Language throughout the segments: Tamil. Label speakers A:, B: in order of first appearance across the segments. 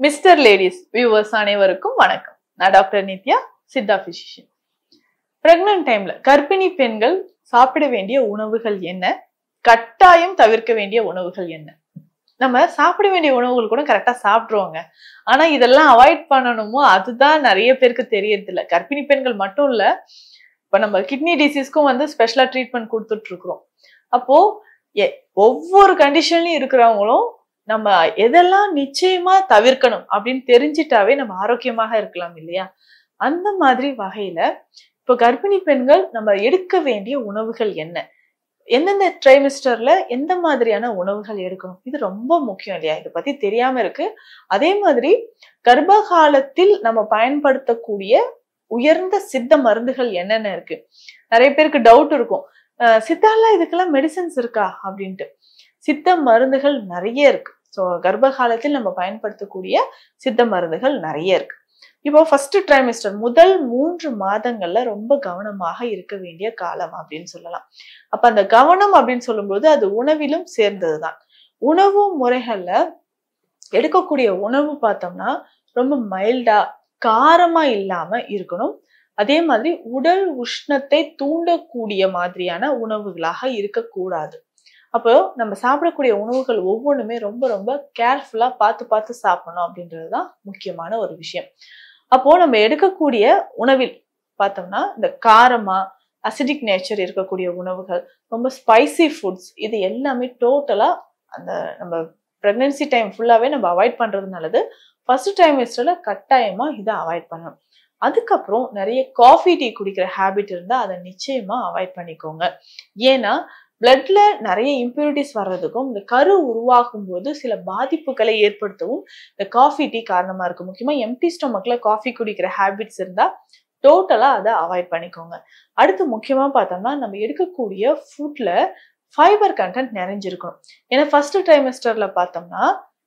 A: மிஸ்டர் லேடிஸ் வியூவர்ஸ் அனைவருக்கும் வணக்கம் நான் doctor Nithya Siddha physician pregnant டைம்ல கர்ப்பிணி பெண்கள் சாப்பிட வேண்டிய உணவுகள் என்ன கட்டாயம் தவிர்க்க வேண்டிய உணவுகள் என்ன நம்ம சாப்பிட வேண்டிய உணவுகள் கூட கரெக்டா சாப்பிட்ருவோங்க ஆனா இதெல்லாம் அவாய்ட் பண்ணணுமோ அதுதான் நிறைய பேருக்கு தெரியறது இல்ல கர்ப்பிணி பெண்கள் மட்டும் இல்ல இப்ப நம்ம கிட்னி டிசீஸ்க்கும் வந்து ஸ்பெஷலா ட்ரீட்மெண்ட் கொடுத்துட்டு இருக்கிறோம் அப்போ எ- ஒவ்வொரு கண்டிஷன்லயும் இருக்கிறவங்களும் நம்ம எதெல்லாம் நிச்சயமா தவிர்க்கணும் அப்படின்னு தெரிஞ்சிட்டாவே நம்ம ஆரோக்கியமாக இருக்கலாம் இல்லையா அந்த மாதிரி வகையில இப்போ கர்ப்பிணி பெண்கள் நம்ம எடுக்க வேண்டிய உணவுகள் என்ன எந்தெந்த ட்ரைமிஸ்டர்ல எந்த மாதிரியான உணவுகள் எடுக்கணும் இது ரொம்ப முக்கியம் இல்லையா இதை பத்தி தெரியாம இருக்கு அதே மாதிரி கர்ப்ப காலத்தில் நம்ம பயன்படுத்தக்கூடிய உயர்ந்த சித்த மருந்துகள் என்னென்ன இருக்கு நிறைய பேருக்கு டவுட் இருக்கும் அஹ் சித்தால இதுக்கெல்லாம் மெடிசன்ஸ் இருக்கா அப்படின்ட்டு சித்த மருந்துகள் நிறைய இருக்கு ஸோ கர்ப்ப காலத்தில் நம்ம பயன்படுத்தக்கூடிய சித்த மருந்துகள் நிறைய இருக்கு இப்போ ஃபர்ஸ்ட் ட்ரைமிஸ்டர் முதல் மூன்று மாதங்கள்ல ரொம்ப கவனமாக இருக்க வேண்டிய காலம் அப்படின்னு சொல்லலாம் அப்ப அந்த கவனம் அப்படின்னு சொல்லும்போது அது உணவிலும் சேர்ந்ததுதான் உணவு முறைகள்ல எடுக்கக்கூடிய உணவு பார்த்தோம்னா ரொம்ப மைல்டா காரமா இல்லாம இருக்கணும் அதே மாதிரி உடல் உஷ்ணத்தை தூண்டக்கூடிய மாதிரியான உணவுகளாக இருக்கக்கூடாது அப்போ நம்ம சாப்பிடக்கூடிய உணவுகள் ஒவ்வொன்றுமே ரொம்ப ரொம்ப கேர்ஃபுல்லா பார்த்து பார்த்து சாப்பிடணும் அப்படின்றது தான் முக்கியமான ஒரு விஷயம் அப்போ நம்ம எடுக்கக்கூடிய உணவில் பார்த்தோம்னா இந்த காரமா அசிடிக் நேச்சர் இருக்கக்கூடிய உணவுகள் ரொம்ப ஸ்பைசி ஃபுட்ஸ் இது எல்லாமே டோட்டலா அந்த நம்ம ப்ரெக்னென்சி டைம் ஃபுல்லாவே நம்ம அவாய்ட் பண்றது நல்லது ஃபர்ஸ்ட் டைமிஸ்டர்ல கட்டாயமா இதை அவாய்ட் பண்ணணும் அதுக்கப்புறம் நிறைய காஃபி டீ குடிக்கிற ஹேபிட் இருந்தா அதை நிச்சயமா அவாய்ட் பண்ணிக்கோங்க ஏன்னா பிளட்ல நிறைய இம்பியூரிட்டிஸ் வர்றதுக்கும் இந்த கரு உருவாகும் போது சில பாதிப்புகளை ஏற்படுத்தவும் இந்த காஃபி டீ காரணமா இருக்கு முக்கியமா எம்டி ஸ்டொமக்ல காஃபி குடிக்கிற ஹேபிட்ஸ் இருந்தா டோட்டலா அதை அவாய்ட் பண்ணிக்கோங்க அடுத்து முக்கியமா பார்த்தோம்னா நம்ம எடுக்கக்கூடிய ஃபுட்ல ஃபைபர் கண்டென்ட் நிறைஞ்சிருக்கணும் ஏன்னா ஃபர்ஸ்ட் ட்ரைமெஸ்டர்ல பார்த்தோம்னா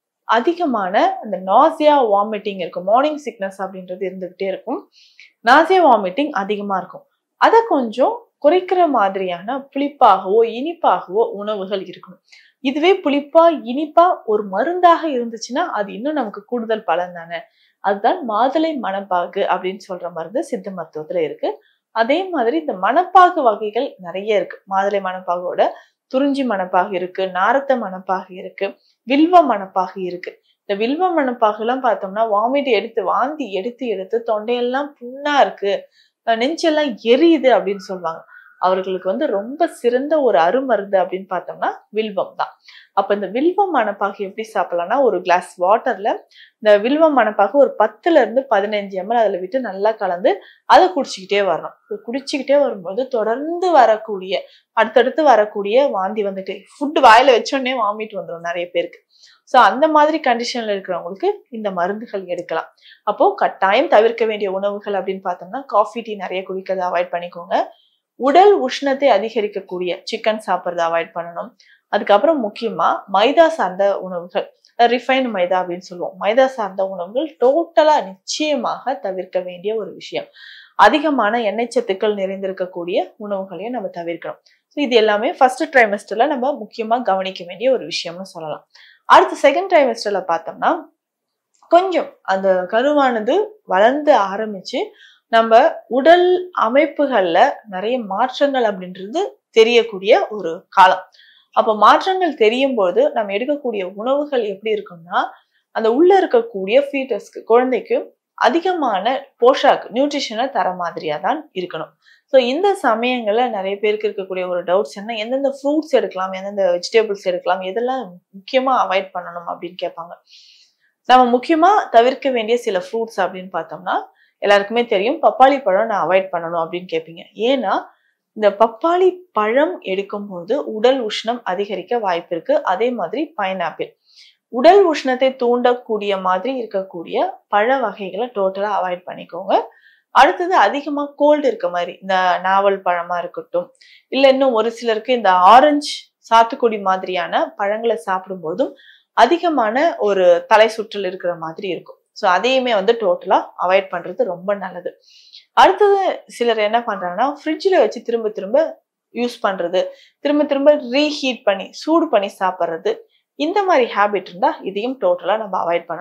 A: அதிகமான அந்த நாசியா வாமிட்டிங் இருக்கும் மார்னிங் சிக்னஸ் அப்படின்றது இருந்துகிட்டே இருக்கும் நாசியா வாமிட்டிங் அதிகமா இருக்கும் அதை கொஞ்சம் குறைக்கிற மாதிரியான புளிப்பாகவோ இனிப்பாகவோ உணவுகள் இருக்கணும் இதுவே புளிப்பா இனிப்பா ஒரு மருந்தாக இருந்துச்சுன்னா அது இன்னும் நமக்கு கூடுதல் பலன் தானே அதுதான் மாதுளை மணப்பாகு அப்படின்னு சொல்ற மருந்து சித்த மருத்துவத்துல இருக்கு அதே மாதிரி இந்த மணப்பாகு வகைகள் நிறைய இருக்கு மாதுளை மணப்பாகோட துறிஞ்சி மணப்பாகு இருக்கு நாரத்த மணப்பாகு இருக்கு வில்வ மணப்பாகு இருக்கு இந்த வில்வ மணப்பாகு எல்லாம் பார்த்தோம்னா வாமிட் எடுத்து வாந்தி எடுத்து எடுத்து தொண்டையெல்லாம் புண்ணா இருக்கு அஹ் நெஞ்செல்லாம் எரியுது அப்படின்னு சொல்லுவாங்க அவர்களுக்கு வந்து ரொம்ப சிறந்த ஒரு அருமருந்து அப்படின்னு பார்த்தோம்னா வில்வம் தான் அப்ப இந்த வில்வம் மணப்பாகு எப்படி சாப்பிடலாம்னா ஒரு கிளாஸ் வாட்டர்ல இந்த வில்வம் மணப்பாகு ஒரு பத்துல இருந்து பதினஞ்சு எம்எல் அதுல விட்டு நல்லா கலந்து அதை குடிச்சுக்கிட்டே வரணும் இது குடிச்சுக்கிட்டே வரும்போது தொடர்ந்து வரக்கூடிய அடுத்தடுத்து வரக்கூடிய வாந்தி வந்துட்டு ஃபுட் வாயில வச்சோடனே வாமிட் வந்துடும் நிறைய பேருக்கு ஸோ அந்த மாதிரி கண்டிஷன்ல இருக்கிறவங்களுக்கு இந்த மருந்துகள் எடுக்கலாம் அப்போ கட்டாயம் தவிர்க்க வேண்டிய உணவுகள் அப்படின்னு பார்த்தோம்னா காஃபி டீ நிறைய குடிக்கிறத அவாய்ட் பண்ணிக்கோங்க உடல் உஷ்ணத்தை அதிகரிக்கக்கூடிய சிக்கன் சாப்பிட்றத அவாய்ட் பண்ணணும் அதுக்கப்புறம் முக்கியமா மைதா சார்ந்த உணவுகள் ரிஃபைன்டு மைதா அப்படின்னு சொல்லுவோம் மைதா சார்ந்த உணவுகள் டோட்டலா நிச்சயமாக தவிர்க்க வேண்டிய ஒரு விஷயம் அதிகமான எண்ணெய் சத்துக்கள் நிறைந்திருக்கக்கூடிய உணவுகளையும் நம்ம தவிர்க்கணும் ஸோ இது எல்லாமே ஃபர்ஸ்ட் ட்ரைமஸ்டர்ல நம்ம முக்கியமா கவனிக்க வேண்டிய ஒரு விஷயம்னு சொல்லலாம் அடுத்து செகண்ட் ட்ரைமஸ்டர்ல பார்த்தோம்னா கொஞ்சம் அந்த கருவானது வளர்ந்து ஆரம்பிச்சு நம்ம உடல் அமைப்புகள்ல நிறைய மாற்றங்கள் அப்படின்றது தெரியக்கூடிய ஒரு காலம் அப்ப மாற்றங்கள் தெரியும் போது நம்ம எடுக்கக்கூடிய உணவுகள் எப்படி இருக்கும்னா அந்த உள்ள இருக்கக்கூடிய ஃபீட்டஸ்க்கு குழந்தைக்கு அதிகமான போஷாக்கு நியூட்ரிஷனை தர மாதிரியா தான் இருக்கணும் ஸோ இந்த சமயங்கள்ல நிறைய பேருக்கு இருக்கக்கூடிய ஒரு டவுட்ஸ் என்ன எந்தெந்த ஃப்ரூட்ஸ் எடுக்கலாம் எந்தெந்த வெஜிடபிள்ஸ் எடுக்கலாம் எதெல்லாம் முக்கியமா அவாய்ட் பண்ணணும் அப்படின்னு கேட்பாங்க நம்ம முக்கியமா தவிர்க்க வேண்டிய சில ஃப்ரூட்ஸ் அப்படின்னு பார்த்தோம்னா எல்லாருக்குமே தெரியும் பப்பாளி பழம் நான் அவாய்ட் பண்ணணும் அப்படின்னு கேட்பீங்க ஏன்னா இந்த பப்பாளி பழம் எடுக்கும்போது உடல் உஷ்ணம் அதிகரிக்க வாய்ப்பு இருக்கு அதே மாதிரி பைனாப்பிள் உடல் உஷ்ணத்தை தூண்டக்கூடிய மாதிரி இருக்கக்கூடிய பழ வகைகளை டோட்டலா அவாய்ட் பண்ணிக்கோங்க அடுத்தது அதிகமா கோல்டு இருக்க மாதிரி இந்த நாவல் பழமா இருக்கட்டும் இல்ல இன்னும் ஒரு சிலருக்கு இந்த ஆரஞ்சு சாத்துக்குடி மாதிரியான பழங்களை சாப்பிடும்போதும் அதிகமான ஒரு தலை சுற்றல் இருக்கிற மாதிரி இருக்கும் ஸோ அதையுமே வந்து டோட்டலா அவாய்ட் பண்றது ரொம்ப நல்லது அடுத்தது சிலர் என்ன பண்றாங்கன்னா ஃப்ரிட்ஜில் வச்சு திரும்ப திரும்ப யூஸ் பண்றது திரும்ப திரும்ப ரீஹீட் பண்ணி சூடு பண்ணி சாப்பிட்றது இந்த மாதிரி ஹேபிட் இருந்தா இதையும் டோட்டலா நம்ம அவாய்ட் பண்ணணும் ஸோ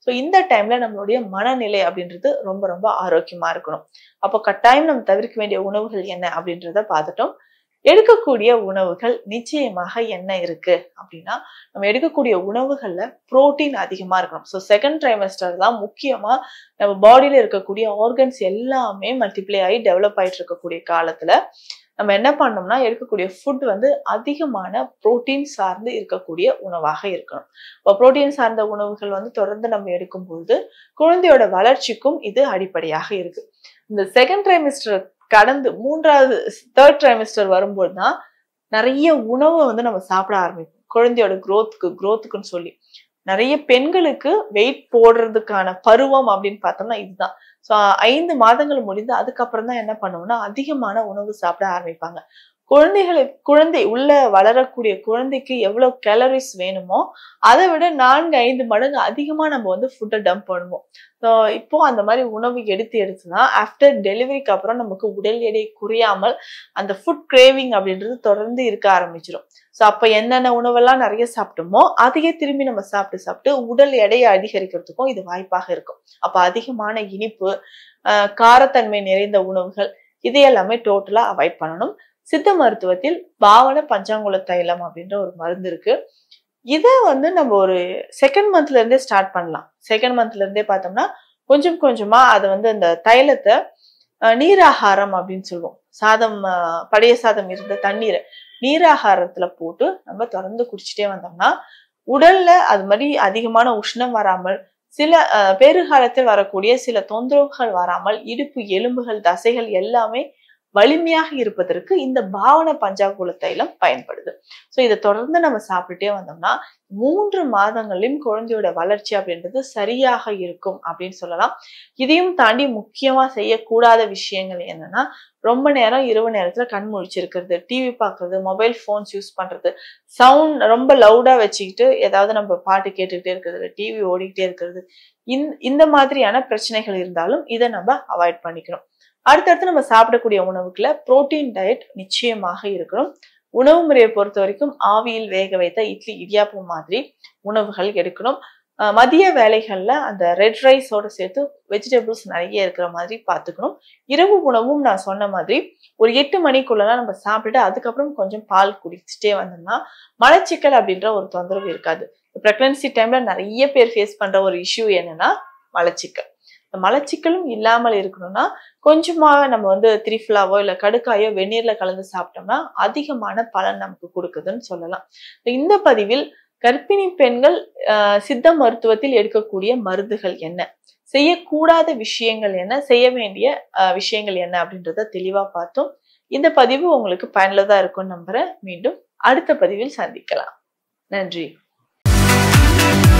A: ஸோ இந்த டைம்ல நம்மளுடைய மனநிலை அப்படின்றது ரொம்ப ரொம்ப ஆரோக்கியமா இருக்கணும் அப்போ கட்டாயம் நம்ம தவிர்க்க வேண்டிய உணவுகள் என்ன அப்படின்றத பார்த்துட்டோம் எடுக்கக்கூடிய உணவுகள் நிச்சயமாக என்ன இருக்கு அப்படின்னா நம்ம எடுக்கக்கூடிய உணவுகள்ல புரோட்டீன் அதிகமா இருக்கணும் ஸோ செகண்ட் ட்ரைமஸ்டர் தான் முக்கியமா நம்ம பாடியில இருக்கக்கூடிய ஆர்கன்ஸ் எல்லாமே மல்டிப்ளை ஆகி டெவலப் ஆயிட்டு இருக்கக்கூடிய காலத்துல நம்ம என்ன பண்ணோம்னா எடுக்கக்கூடிய ஃபுட் வந்து அதிகமான புரோட்டீன் சார்ந்து இருக்கக்கூடிய உணவாக இருக்கணும் இப்போ புரோட்டீன் சார்ந்த உணவுகள் வந்து தொடர்ந்து நம்ம எடுக்கும்போது குழந்தையோட வளர்ச்சிக்கும் இது அடிப்படையாக இருக்கு இந்த செகண்ட் ட்ரைமிஸ்டர் கடந்து மூன்றாவது தேர்ட் ட்ரைமிஸ்டர் வரும்போது தான் நிறைய உணவை வந்து நம்ம சாப்பிட ஆரம்பிப்போம் குழந்தையோட growthக்கு growthக்குன்னு சொல்லி நிறைய பெண்களுக்கு வெயிட் போடுறதுக்கான பருவம் அப்படின்னு பார்த்தோம்னா இதுதான் ஸோ ஐந்து மாதங்கள் முடிந்து அதுக்கப்புறம் தான் என்ன பண்ணுவோம்னா அதிகமான உணவு சாப்பிட ஆரம்பிப்பாங்க குழந்தைகளுக்கு குழந்தை உள்ள வளரக்கூடிய குழந்தைக்கு எவ்வளவு கேலரிஸ் வேணுமோ அதை விட நான்கு ஐந்து மடங்கு அதிகமா நம்ம வந்து ஃபுட்டை டம்ப் பண்ணுவோம் ஸோ இப்போ அந்த மாதிரி உணவு எடுத்து எடுத்துனா ஆஃப்டர் டெலிவரிக்கு அப்புறம் நமக்கு உடல் எடை குறையாமல் அந்த ஃபுட் கிரேவிங் அப்படின்றது தொடர்ந்து இருக்க ஆரம்பிச்சிடும் ஸோ அப்போ என்னென்ன உணவெல்லாம் நிறைய சாப்பிட்டோமோ அதையே திரும்பி நம்ம சாப்பிட்டு சாப்பிட்டு உடல் எடையை அதிகரிக்கிறதுக்கும் இது வாய்ப்பாக இருக்கும் அப்போ அதிகமான இனிப்பு ஆஹ் காரத்தன்மை நிறைந்த உணவுகள் இதையெல்லாமே டோட்டலா அவாய்ட் பண்ணணும் சித்த மருத்துவத்தில் பாவன பஞ்சாங்குல தைலம் அப்படின்ற ஒரு மருந்து இருக்கு இதை வந்து நம்ம ஒரு செகண்ட் மந்த்ல இருந்தே ஸ்டார்ட் பண்ணலாம் செகண்ட் மந்த்ல இருந்தே பார்த்தோம்னா கொஞ்சம் கொஞ்சமா அதை வந்து அந்த தைலத்தை அஹ், நீராகாரம் அப்படின்னு சொல்லுவோம் சாதம் அஹ், பழைய சாதம் இருந்த தண்ணீரை நீராகாரத்துல போட்டு நம்ம தொடர்ந்து குடிச்சிட்டே வந்தோம்னா உடல்ல அது மாதிரி அதிகமான உஷ்ணம் வராமல் சில அஹ், பேறுகாலத்தில் வரக்கூடிய சில தொந்தரவுகள் வராமல் இடுப்பு எலும்புகள் தசைகள் எல்லாமே வலிமையாக இருப்பதற்கு இந்த பாவன பஞ்சாகுல தைலம் பயன்படுது ஸோ இதை தொடர்ந்து நம்ம சாப்பிட்டுட்டே வந்தோம்னா மூன்று மாதங்களிலும் குழந்தையோட வளர்ச்சி அப்படின்றது சரியாக இருக்கும் அப்படின்னு சொல்லலாம் இதையும் தாண்டி முக்கியமா செய்யக்கூடாத விஷயங்கள் என்னன்னா ரொம்ப நேரம் இரவு நேரத்துல கண் முழிச்சிருக்கிறது டிவி பார்க்கறது மொபைல் ஃபோன்ஸ் யூஸ் பண்றது சவுண்ட் ரொம்ப லவுடா வச்சுக்கிட்டு ஏதாவது நம்ம பாட்டு கேட்டுக்கிட்டே இருக்கிறது டிவி ஓடிக்கிட்டே இருக்கிறது இந்த இந்த மாதிரியான பிரச்சனைகள் இருந்தாலும் இதை நம்ம அவாய்ட் பண்ணிக்கணும் அடுத்தடுத்து நம்ம சாப்பிடக்கூடிய உணவுக்குள்ள புரோட்டீன் டயட் நிச்சயமாக இருக்கணும் உணவு முறையை பொறுத்த வரைக்கும் ஆவியில் வேக வைத்த இட்லி இடியாப்பம் மாதிரி உணவுகள் எடுக்கணும் அஹ் மதிய வேலைகள்ல அந்த ரெட் ரைஸோட சேர்த்து வெஜிடபிள்ஸ் நிறைய இருக்கிற மாதிரி பார்த்துக்கணும் இரவு உணவும் நான் சொன்ன மாதிரி ஒரு எட்டு மணிக்குள்ளலாம் நம்ம சாப்பிட்டுட்டு அதுக்கப்புறம் கொஞ்சம் பால் குடிச்சிட்டே வந்தோம்னா மலச்சிக்கல் அப்படின்ற ஒரு தொந்தரவு இருக்காது ப்ரெக்னன்சி டைம்ல நிறைய பேர் ஃபேஸ் பண்ற ஒரு இஷ்யூ என்னன்னா மலச்சிக்கல் இந்த மலச்சிக்கலும் இல்லாமல் இருக்கணும்னா கொஞ்சமா நம்ம வந்து திரிஃபிளாவோ இல்ல கடுக்காயோ வெந்நீர்ல கலந்து சாப்பிட்டோம்னா அதிகமான பலன் நமக்கு கொடுக்குதுன்னு சொல்லலாம் இந்த பதிவில் கர்ப்பிணி பெண்கள் ஆஹ், சித்த மருத்துவத்தில் எடுக்கக்கூடிய மருந்துகள் என்ன செய்யக்கூடாத விஷயங்கள் என்ன செய்ய வேண்டிய ஆஹ், விஷயங்கள் என்ன அப்படின்றத தெளிவா பார்த்தோம் இந்த பதிவு உங்களுக்கு பயனுள்ளதா இருக்கும்னு நம்புறேன் மீண்டும் அடுத்த பதிவில் சந்திக்கலாம் நன்றி